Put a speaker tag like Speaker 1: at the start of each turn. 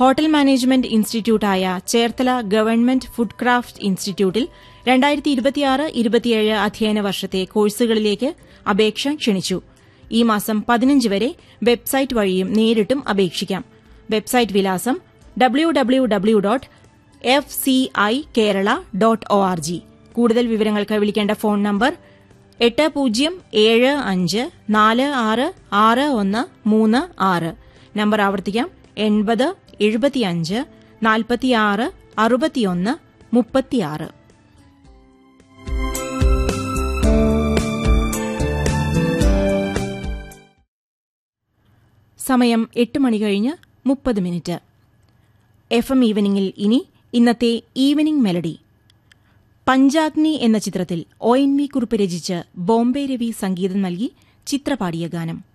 Speaker 1: hotel management ഇൻസ്റ്റിറ്റ്യൂട്ടായ Cherthala government food craft ഇൻസ്റ്റിറ്റ്യൂട്ടിൽ രണ്ടായിരത്തി ഇരുപത്തിയാറ് ഇരുപത്തിയേഴ് അധ്യയന വർഷത്തെ കോഴ്സുകളിലേക്ക് അപേക്ഷ ക്ഷണിച്ചു ഈ മാസം പതിനഞ്ച് വരെ വെബ്സൈറ്റ് വഴിയും നേരിട്ടും അപേക്ഷിക്കാം വെബ്സൈറ്റ് വിലാസം W W W dot F C I Kerala dot O R G കൂടുതൽ വിവരങ്ങൾക്ക് വിളിക്കേണ്ട ഫോൺ നമ്പർ എട്ട് പൂജ്യം ഏഴ് അഞ്ച് നാല് ആറ് ആറ് ഒന്ന് മൂന്ന് ആറ് നമ്പർ ആവർത്തിക്കാം എൺപത് എഴുപത്തിയഞ്ച് നാൽപ്പത്തിയാറ് അറുപത്തിയൊന്ന് മുപ്പത്തിയാറ് സമയം എട്ട് മണി കഴിഞ്ഞ് മുപ്പത് മിനിറ്റ് എഫ് എം ഈവനിംഗിൽ ഇനി ഇന്നത്തെ ഈവനിംഗ് മെലഡി പഞ്ചാഗ്നി എന്ന ചിത്രത്തിൽ ഒ എൻ വി കുറിപ്പ് രചിച്ച് ബോംബെ രവി സംഗീതം നൽകി ചിത്രപാടിയ ഗാനം